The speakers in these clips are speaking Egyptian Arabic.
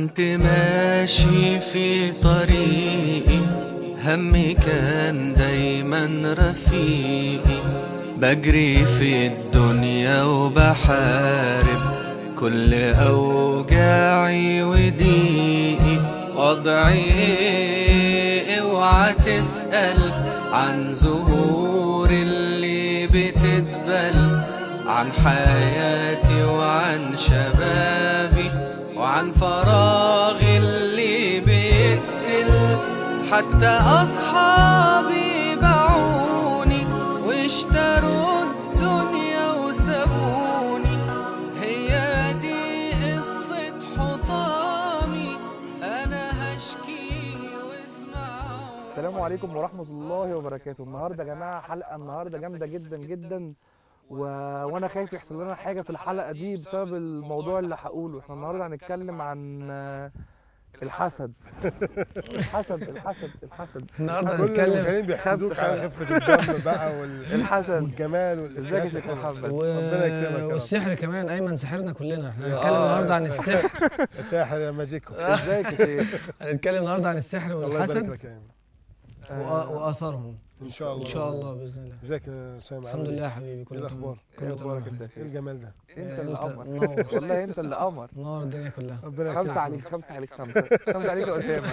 كنت ماشي في طريقي همي كان دايما رفيقي بجري في الدنيا وبحارب كل أوجاعي وضيقي وضعي ايه اوعى تسأل عن زهور اللي بتدبل عن حياتي وعن شبابي وعن فراغي اللي بيقتل حتى أصحابي باعوني واشتروا الدنيا وسابوني هي دي قصة حطامي أنا هشكي واسمعوني السلام عليكم ورحمة الله وبركاته النهاردة يا جماعة حلقة النهاردة جامدة جدا جدا و... وانا خايف يحصل لنا حاجة في الحلقة دي بسبب الموضوع اللي هقوله احنا النهاردة هنتكلم عن آه، الحسد الحسد الحسد الحسد النهارده كل هنتكلم المشاهدين بيحسدوك على خفة الدم بقى وال... الحسد والجمال ازيك يا والإشياء شيخ الحلوة. محمد و... ربنا يكرمك يا رب. والسحر كمان ايمن سحرنا كلنا احنا آه. هنتكلم النهارده عن السحر ساحر يا ماجيكو ازيك يا شيخ هنتكلم النهارده عن السحر الله يبارك والحسد لك يا إيمان. وآ- واثارهم ان شاء الله ان شاء الله باذن الله ازيك يا سامع الحمد لله يا حبيبي كله إيه تمام الأخبار؟ كله ايه اخبارك تمام انت يا ايه شيخ الجمال ده انت اللي أنت قمر منور. والله انت اللي قمر نور الدنيا كلها ربنا خمسة يكرمك. عليك خمسة عليك خمسة خمسة عليك يا أسامة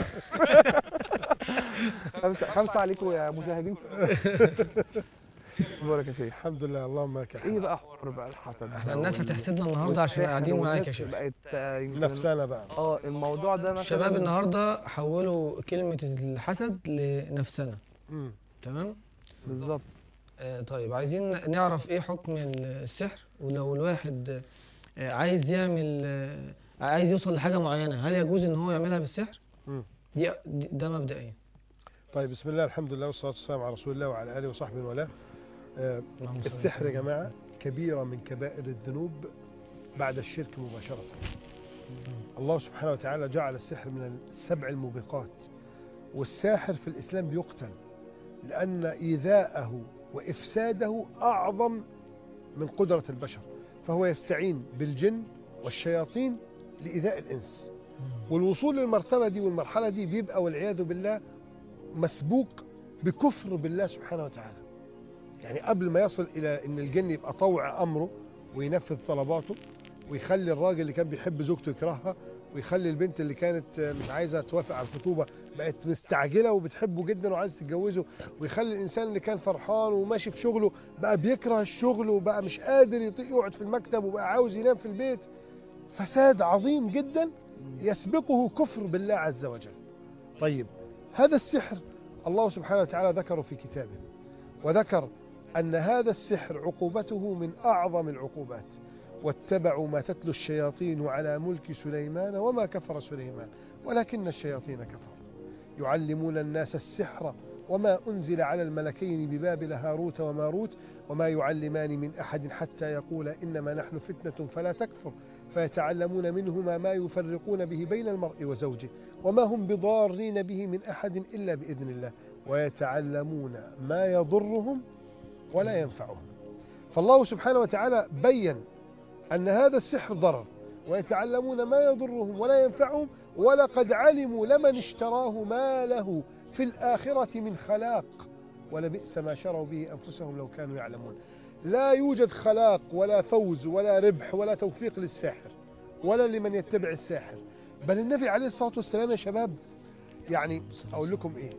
خمسة خمسة عليكم يا مشاهدين مبارك يا شيخ الحمد لله اللهم لك ايه الحمد بقى حوار بقى الحسد احنا الناس هتحسدنا النهارده عشان قاعدين معاك يا شيخ بقت آه، يمكن- نفسنا بقى اه الموضوع ده مثلا الشباب النهارده حولوا كلمه الحسد لنفسنا مم. تمام بالظبط آه طيب عايزين نعرف ايه حكم السحر ولو الواحد آه عايز يعمل آه عايز يوصل لحاجه معينه هل يجوز ان هو يعملها بالسحر مم. دي دي- ده مبدئيا طيب بسم الله الحمد لله والصلاة والسلام على رسول الله وعلى آله وصحبه وله آه، اللهم صل السحر يا وسلم. جماعة كبيرة من كبائر الذنوب بعد الشرك مباشرة الله سبحانه وتعالى جعل السحر من السبع الموبقات والساحر في الإسلام بيقتل لأن إيذاءه وإفساده أعظم من قدرة البشر فهو يستعين بالجن والشياطين لإيذاء الإنس والوصول للمرتبة دي والمرحلة دي بيبقى والعياذ بالله مسبوق بكفر بالله سبحانه وتعالى يعني قبل ما يصل إلى أن الجن يبقى طوع أمره وينفذ طلباته ويخلي الراجل اللي كان بيحب زوجته يكرهها ويخلي البنت اللي كانت مش عايزة توافق على الخطوبة بقت مستعجلة وبتحبه جدا وعايزة تتجوزه ويخلي الإنسان اللي كان فرحان وماشي في شغله بقى بيكره الشغل وبقى مش قادر يطيق يقعد في المكتب وبقى عاوز ينام في البيت فساد عظيم جدا يسبقه كفر بالله عز وجل طيب هذا السحر الله سبحانه وتعالى ذكره في كتابه وذكر أن هذا السحر عقوبته من أعظم العقوبات واتبعوا ما تتلو الشياطين على ملك سليمان وما كفر سليمان ولكن الشياطين كفروا يعلمون الناس السحر وما أنزل على الملكين ببابل هاروت وماروت وما يعلمان من أحد حتى يقول إنما نحن فتنة فلا تكفر فيتعلمون منهما ما يفرقون به بين المرء وزوجه وما هم بضارين به من أحد إلا بإذن الله ويتعلمون ما يضرهم ولا ينفعهم فالله سبحانه وتعالى بين أن هذا السحر ضرر ويتعلمون ما يضرهم ولا ينفعهم ولقد علموا لمن اشتراه ما له في الآخرة من خلاق ولبئس ما شروا به أنفسهم لو كانوا يعلمون لا يوجد خلاق ولا فوز ولا ربح ولا توفيق للساحر ولا لمن يتبع الساحر بل النبي عليه الصلاة والسلام يا شباب يعني أقول لكم إيه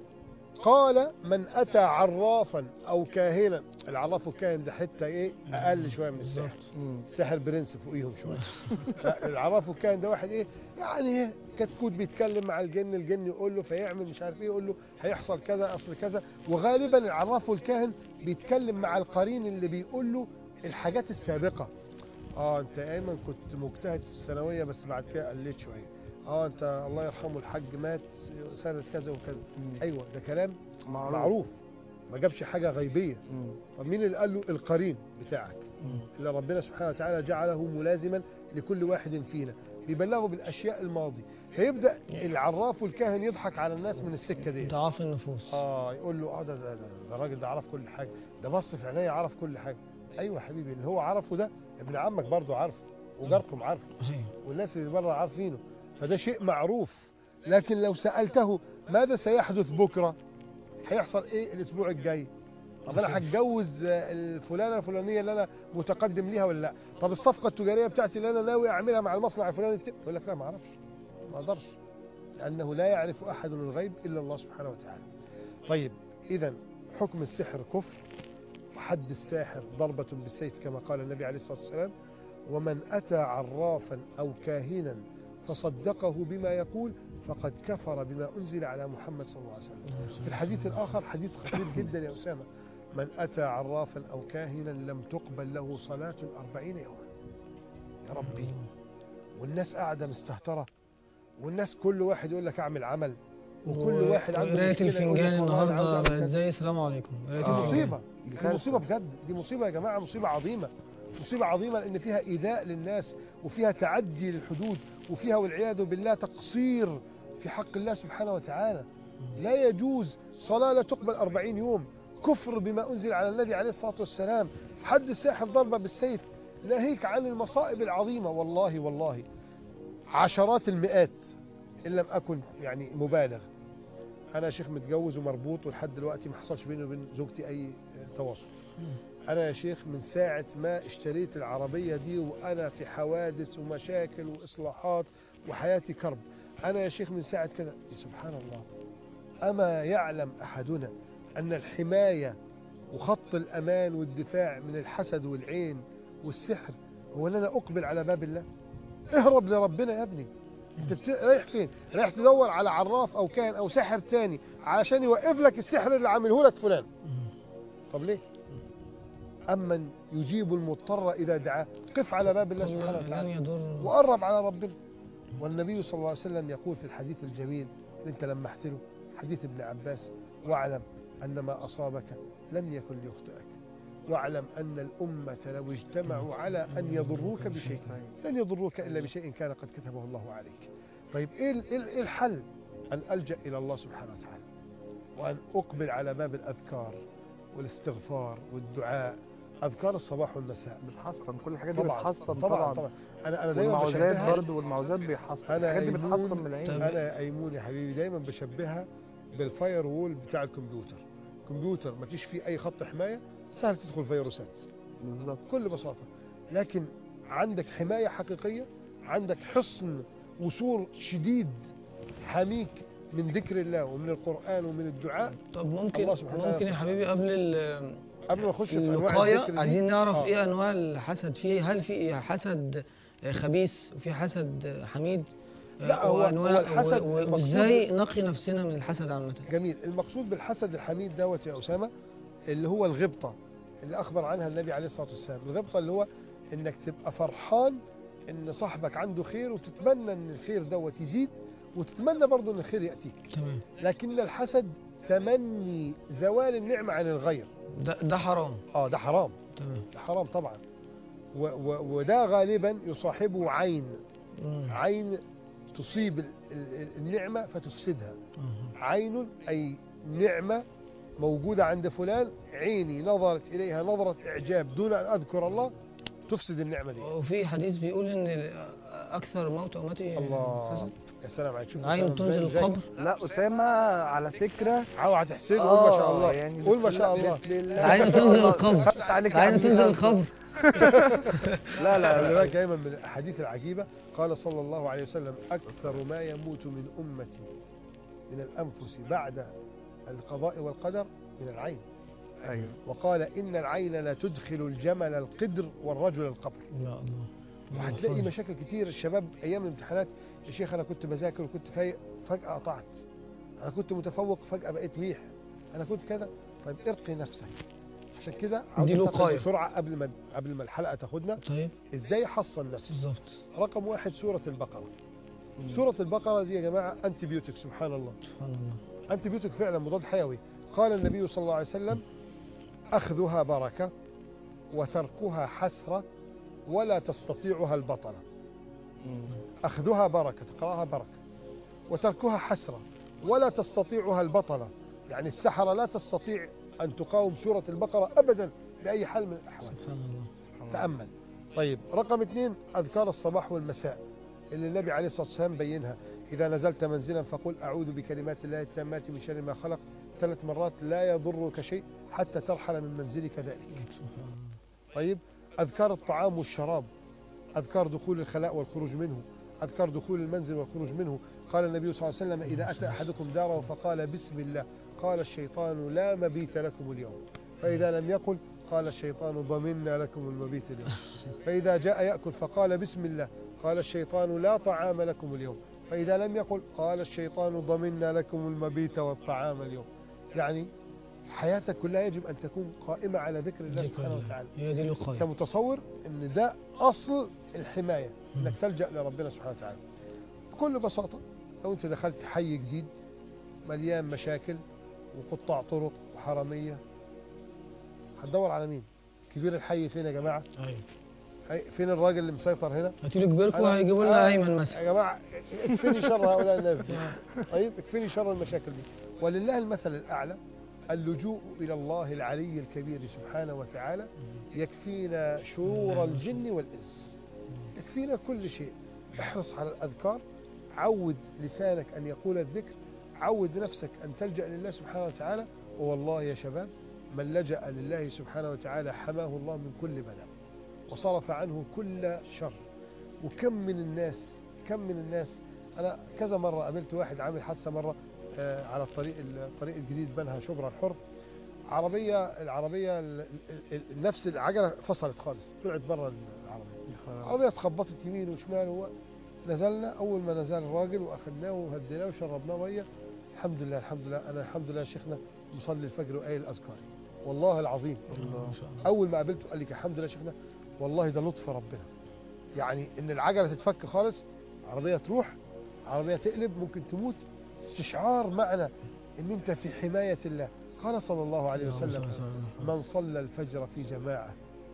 قال من أتى عرافا أو كاهنا العراف والكاهن ده حتة إيه أقل شوية من الساحر الساحر برنس فوقيهم شوية العراف والكاهن ده واحد إيه يعني إيه كتكوت بيتكلم مع الجن الجن يقول له فيعمل مش عارف إيه يقول له هيحصل كذا أصل كذا وغالبا العراف والكاهن بيتكلم مع القرين اللي بيقول له الحاجات السابقة اه انت ايمن كنت مجتهد في الثانويه بس بعد كده قلت شويه اه انت الله يرحمه الحاج مات سنه كذا وكذا ايوه ده كلام معروف معروف ما جابش حاجه غيبيه مم. طب مين اللي قال له القرين بتاعك مم. اللي ربنا سبحانه وتعالى جعله ملازما لكل واحد فينا بيبلغه بالاشياء الماضي فيبدا العراف والكاهن يضحك على الناس من السكه دي ضعاف النفوس اه يقول له اه ده ده, ده, ده الراجل ده عرف كل حاجه ده بص في عينيا عرف كل حاجه ايوه يا حبيبي اللي هو عرفه ده ابن عمك برضه عارفه وجاركم عارفه أيوة. والناس اللي بره عارفينه فده شيء معروف لكن لو سألته ماذا سيحدث بكرة هيحصل ايه الاسبوع الجاي طب انا هتجوز آه، الفلانه الفلانيه اللي انا متقدم ليها ولا لا طب الصفقه التجاريه بتاعتي اللي انا ناوي اعملها مع المصنع الفلاني الت- يقول لك لا ما اعرفش ما اقدرش لانه لا يعرف احد الغيب الا الله سبحانه وتعالى طيب اذا حكم السحر كفر وحد الساحر ضربة بالسيف كما قال النبي عليه الصلاة والسلام ومن أتى عرافا أو كاهنا فصدقه بما يقول فقد كفر بما أنزل على محمد صلى الله عليه وسلم في الحديث الآخر حديث خطير جدا يا أسامة من أتى عرافا أو كاهنا لم تقبل له صلاة أربعين يوما يا ربي والناس قاعدة مستهترة والناس كل واحد يقول لك أعمل عمل وكل واحد عنده قرايه مشكلة يقول لك الفنجان والله أنا عاوز النهارده أعمل بقت كذا. زي السلام عليكم قرايه دي آه. الفنجان مصيبة دي دي كارثة. مصيبة بجد دي مصيبة يا جماعة مصيبة عظيمة مصيبة عظيمة لأن فيها إيذاء للناس وفيها تعدي للحدود وفيها والعياذ بالله تقصير في حق الله سبحانه وتعالى لا يجوز صلاة لا تقبل أربعين يوم كفر بما أنزل على النبي عليه الصلاة والسلام حد الساحر ضربة بالسيف ناهيك عن المصائب العظيمة والله والله عشرات المئات إن لم أكن يعني مبالغ أنا يا شيخ متجوز ومربوط ولحد دلوقتي ما حصلش بيني وبين زوجتي أي تواصل أنا يا شيخ من ساعة ما اشتريت العربية دي وأنا في حوادث ومشاكل وإصلاحات وحياتي كرب أنا يا شيخ من ساعة كده سبحان الله أما يعلم أحدنا أن الحماية وخط الأمان والدفاع من الحسد والعين والسحر هو أن أنا أقبل على باب الله اهرب لربنا يا ابني انت بت... رايح فين رايح تدور على عراف او كاهن او ساحر تاني علشان يوقف لك السحر اللي عامله لك فلان طب ليه أمن يجيب المضطر إذا دعاه قف على باب الله سبحانه لن وتعالى يضر وقرب على ربنا والنبي صلى الله عليه وسلم يقول في الحديث الجميل اللي انت لمحت له حديث ابن عباس واعلم أن ما أصابك لم يكن ليخطئك واعلم أن الأمة لو اجتمعوا على أن يضروك بشيء لن يضروك إلا بشيء كان قد كتبه الله عليك طيب إيه ال- إيه ال- إيه الحل أن ألجأ إلى الله سبحانه وتعالى وأن أقبل على باب الأذكار والاستغفار والدعاء أذكار الصباح والمساء بتحصن كل الحاجات دي طبعا بتحصن طبعا طبعا أنا أنا دايما والمعوذات بشبهها برضه والمعوذات بيحصن أنا الحاجات دي أيمون- بتحصن من العين طب- أنا أيمون يا حبيبي دايما بشبهها بالفاير وول بتاع الكمبيوتر كمبيوتر ما فيش فيه أي خط حماية سهل تدخل فيروسات بالظبط بكل بساطة لكن عندك حماية حقيقية عندك حصن وسور شديد حميك من ذكر الله ومن القرآن ومن الدعاء طب ممكن الله سبحانه وتعالى ممكن يا يصلح. حبيبي قبل ال- قبل ما نخش في أنواع الوقاية الذكر دي عايزين نعرف آه. ايه انواع الحسد فيه هل في حسد خبيث وفي حسد حميد لا، هو- وانواع هو الحسد و- و- المقصود- وازاي نقي نفسنا من الحسد عامة جميل المقصود بالحسد الحميد دوت يا أسامة اللي هو الغبطة اللي أخبر عنها النبي عليه الصلاة والسلام الغبطة اللي هو إنك تبقى فرحان إن صاحبك عنده خير وتتمنى إن الخير دوت يزيد وتتمنى برضه إن الخير يأتيك تمام لكن الحسد تمني زوال النعمة عن الغير ده, ده حرام اه ده حرام تمام ده حرام طبعا و و وده غالبا يصاحبه عين مم. عين تصيب ال- ال- النعمة فتفسدها أها. عين أي نعمة موجودة عند فلان عيني نظرت إليها نظرة إعجاب دون أن أذكر الله تفسد النعمة دي وفي حديث بيقول ان اكثر موت امتي الله حسد يا سلام عليك شوف عين أسامة تنزل إزاي- إزاي. القبر لا أسامة على فكرة عاو هتحسده قول ما شاء آه، الله يعني قول ما بسم شاء الله- الله بسم الله. عين تنزل القبر خفت عليك يا عين عم تنزل الله. القبر لا لا خلي لا بالك ايمن من الاحاديث العجيبه قال صلى الله عليه وسلم اكثر ما يموت من امتي من الانفس بعد القضاء والقدر من العين ايوه وقال ان العين لا تدخل الجمل القدر والرجل القبر يا الله وهتلاقي مشاكل كتير الشباب ايام الامتحانات يا شيخ انا كنت بذاكر وكنت فايق فجاه قطعت انا كنت متفوق فجاه بقيت ميح انا كنت كذا طيب ارقي نفسك عشان كده عاوز دي أنتقل الوقاية. بسرعه قبل ما قبل ما الحلقه تاخدنا طيب ازاي حصن نفسي بالظبط رقم واحد سورة البقرة سورة البقرة دي يا جماعة أنتي بيوتك سبحان الله سبحان الله أنتي بيوتك فعلا مضاد حيوي قال النبي صلى الله عليه وسلم أخذها بركة وتركها حسرة ولا تستطيعها البطلة أخذها بركة تقرأها بركة وتركها حسرة ولا تستطيعها البطلة يعني السحرة لا تستطيع أن تقاوم سورة البقرة أبدا بأي حال من الأحوال سبحان الله تأمل طيب رقم اثنين أذكار الصباح والمساء اللي النبي عليه الصلاة والسلام بينها إذا نزلت منزلا فقل أعوذ بكلمات الله التامات من شر ما خلق ثلاث مرات لا يضرك شيء حتى ترحل من منزلك ذلك طيب أذكار الطعام والشراب أذكار دخول الخلاء والخروج منه أذكار دخول المنزل والخروج منه قال النبي صلى الله عليه وسلم إذا أتى أحدكم داره فقال بسم الله قال الشيطان لا مبيت لكم اليوم فإذا لم يقل قال الشيطان ضمنا لكم المبيت اليوم فإذا جاء يأكل فقال بسم الله قال الشيطان لا طعام لكم اليوم فإذا لم يقل قال الشيطان ضمنا لكم المبيت والطعام اليوم يعني حياتك كلها يجب أن تكون قائمة على ذكر الله ذكر سبحانه الله. وتعالى هي دي انت الوقايه متصور ان ده اصل الحمايه مم. انك تلجا لربنا سبحانه وتعالى بكل بساطه لو انت دخلت حي جديد مليان مشاكل وقطاع طرق وحراميه هتدور على مين كبير الحي فين يا جماعه ايوه أي- فين الراجل اللي مسيطر هنا هاتوا لي كبيركم أنا- هيجيبوا لنا آه، ايمن مثلا يا جماعه اكفني شر هؤلاء الناس دي طيب اكفني شر المشاكل دي ولله المثل الاعلى اللجوء الى الله العلي الكبير سبحانه وتعالى يكفينا شرور الجن والانس يكفينا كل شيء احرص على الاذكار عود لسانك ان يقول الذكر عود نفسك ان تلجا لله سبحانه وتعالى ووالله يا شباب من لجا لله سبحانه وتعالى حماه الله من كل بلاء وصرف عنه كل شر وكم من الناس كم من الناس انا كذا مره قابلت واحد عامل حادثه مره آه، على الطريق الطريق الجديد بنها شبرا الحر عربيه العربيه ال- ال- ال- نفس العجله فصلت خالص طلعت بره العربيه العربيه اتخبطت يمين وشمال و... نزلنا اول ما نزل الراجل واخدناه وهديناه وشربناه ميه الحمد لله الحمد لله انا الحمد لله يا شيخنا مصلي الفجر وقايل الاذكار والله العظيم ما شاء الله اول ما قابلته قال لي الحمد لله يا شيخنا والله ده لطف ربنا يعني ان العجله تتفك خالص عربيه تروح عربيه تقلب ممكن تموت استشعار معنى ان انت في حمايه الله قال صلى الله عليه وسلم من صلى الفجر في جماعه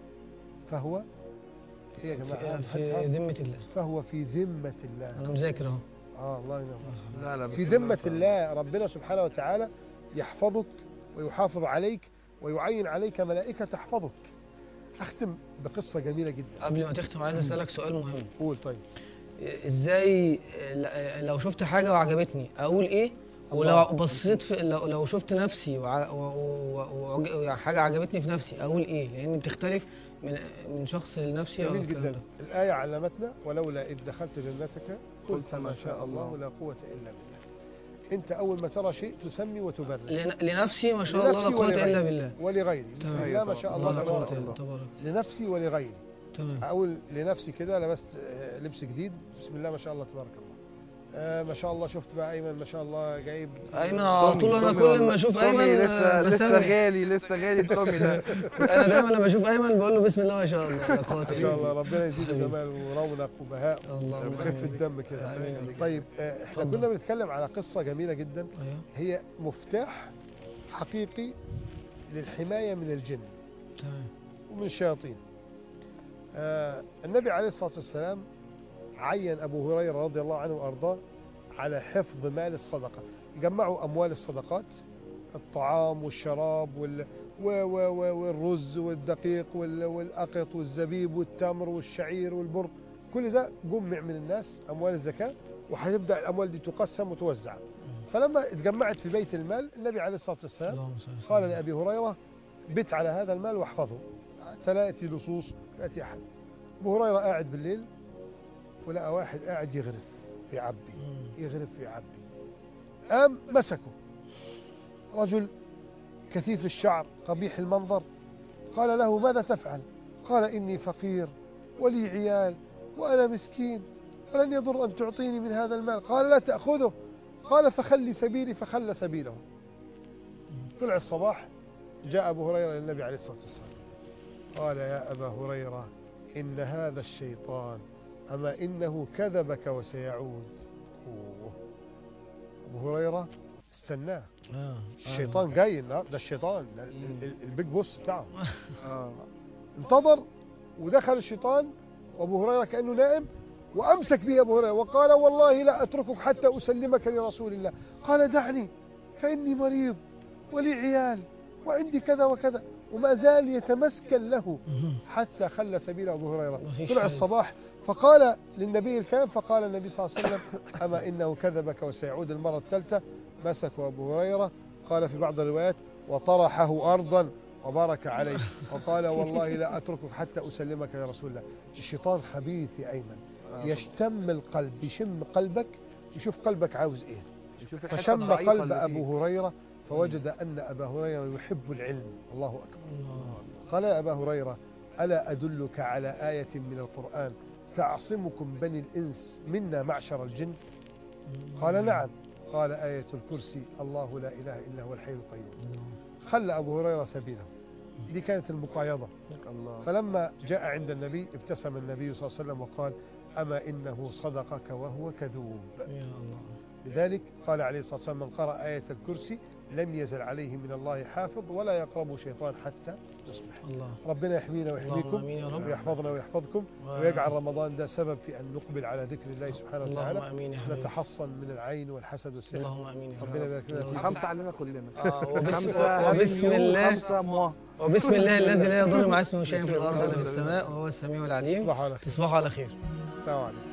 فهو ايه يا جماعه في- في ذمه الله فهو في ذمه الله انا مذاكر اهو اه الله ينور لا لا في بسم ذمة ما شاء الله ربنا سبحانه وتعالى يحفظك ويحافظ عليك ويعين عليك ملائكة تحفظك أختم بقصة جميلة جدا قبل ما تختم عايز اسالك سؤال مهم قول طيب ازاي ل- لو شفت حاجه وعجبتني اقول ايه ولو الله. بصيت في لو, لو شفت نفسي وع- و- و- و- يعني حاجه عجبتني في نفسي اقول ايه لان بتختلف من من شخص لنفسي أو جميل الكلام جدا ده. الآية علمتنا ولولا إذ دخلت جنتك قلت ما شاء الله لا قوة إلا بالله أنت أول ما ترى شيء تسمي وتبرر لن- لنفسي ما شاء الله لنفسي لا قوه ولغيري. الا بالله ولغيري بسم تمام. الله ما شاء الله الله لا قوه تبارك الا الله تبارك لنفسي ولغيري تمام أقول لنفسي كده لبست آه، لبس جديد بسم الله ما شاء الله تبارك الله آه ما شاء الله شفت بقى أيمن ما شاء الله جايب ايمن على طول انا تومي كل والله. ما اشوف تومي ايمن لسه آه، لسه بسمي. غالي لسه غالي تومي ده انا دايما لما اشوف ايمن بقول له بسم الله ما شاء الله لا قوه ما الا شاء الله بالله ربنا يزيده جمال ورونق وبهاء اللهم وخف آمين. الدم كده آمين. طيب آه، احنا اتفضل. كنا بنتكلم على قصة جميلة جدا ايوه هي مفتاح حقيقي للحماية من الجن تمام ومن الشياطين آه النبي عليه الصلاة والسلام عين أبو هريرة رضي الله عنه وأرضاه على حفظ مال الصدقة يجمعوا أموال الصدقات الطعام والشراب وال و و و والرز والدقيق وال والأقط والزبيب والتمر والشعير والبر كل ده جمع من الناس أموال الزكاة وهتبدأ الأموال دي تقسم وتوزع فلما اتجمعت في بيت المال النبي عليه الصلاة والسلام اللهم صل وسلم. قال لأبي هريرة بت على هذا المال واحفظه حتى يأتي لصوص يأتي أحد أبو هريرة قاعد بالليل ولقى واحد قاعد يغرف يعبي مم. يغرف يعبي قام مسكه رجل كثيف الشعر قبيح المنظر قال له ماذا تفعل قال إني فقير ولي عيال وأنا مسكين فلن يضر أن تعطيني من هذا المال قال لا تأخذه قال فخلي سبيلي فخلى سبيله طلع الصباح جاء أبو هريرة للنبي عليه الصلاة والسلام قال يا أبا هريرة إن هذا الشيطان أما إنه كذبك وسيعود أوه. أبو هريرة استناه آه. آه. الشيطان جاي النهارده ده الشيطان ده ال- ال- البيج بوس بتاعه اه انتظر ودخل الشيطان وابو هريره كانه نائم وامسك به ابو هريره وقال والله لا اتركك حتى اسلمك لرسول الله قال دعني فاني مريض ولي عيال وعندي كذا وكذا وما زال يتمسكن له مم. حتى خلى سبيل ابو هريره مفيش طلع فايدة. الصباح فقال للنبي الكلام فقال النبي صلى الله عليه وسلم أما إنه كذبك وسيعود المرة الثالثة مسك أبو هريرة قال في بعض الروايات وطرحه أرضا وبارك عليه وقال والله لا أتركك حتى أسلمك يا رسول الله الشيطان خبيث يا أيمن يشتم القلب يشم قلبك يشوف قلبك عاوز إيه يشوف الحتة فشم الضعيفة قلب اللي فيه. أبو هريرة فوجد أن أبا هريرة يحب العلم الله أكبر قال يا أبا هريرة ألا أدلك على آية من القرآن تعصمكم بني الإنس منا معشر الجن قال نعم قال آية الكرسي الله لا إله إلا هو الحي القيوم خلى أبو هريرة سبيله دي كانت المقايضة الله فلما جاء عند النبي ابتسم النبي صلى الله عليه وسلم وقال أما إنه صدقك وهو كذوب يا الله لذلك قال عليه الصلاة والسلام من قرأ آية الكرسي لم يزل عليه من الله حافظ ولا يقرب شيطان حتى يصبح الله ربنا يحمينا اللهم ويحميكم امين يا رب ويحفظنا ويحفظكم و- ويجعل رمضان ده سبب في أن نقبل على ذكر الله سبحانه اللهم وتعالى امين يا حبيبي نتحصن من العين والحسد والسحر اللهم امين يا ربنا رب يبارك لنا فيكم خمسة علينا كلنا آه، وبسم, خمسة وبسم هابي الله نيو، خمسة موا وبسم الله الذي لا يضر مع اسمه شيء في الارض ولا في السماء وهو السميع العليم تصبحوا على خير تصبحوا على خير السلام عليكم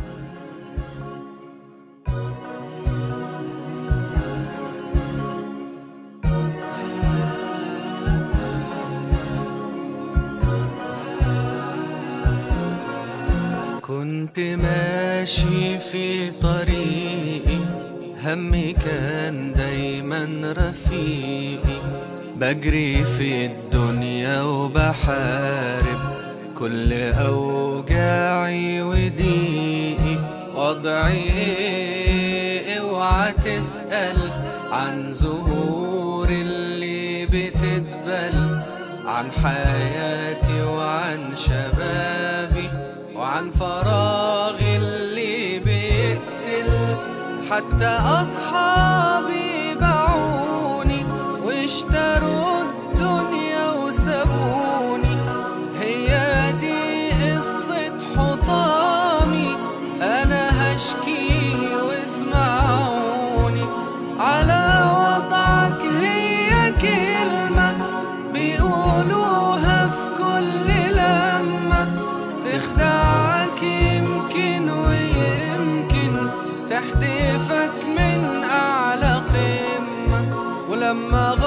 كنت ماشي في طريقي همي كان دايما رفيقي بجري في الدنيا وبحارب كل أوجاعي وضيقي وضعي ايه اوعى تسأل عن زهور اللي بتدبل عن حياتي وعن شبابي وعن فراغي اللي بيقتل حتى أصحابي باعوني واشتروا الدنيا وسابوني هي دي قصة حطامي أنا هشكي واسمعوني على وضعك هي كلمة بيقولوها في كل لمة تخدعك يمكن ويمكن تحدفك من أعلى قمة ولما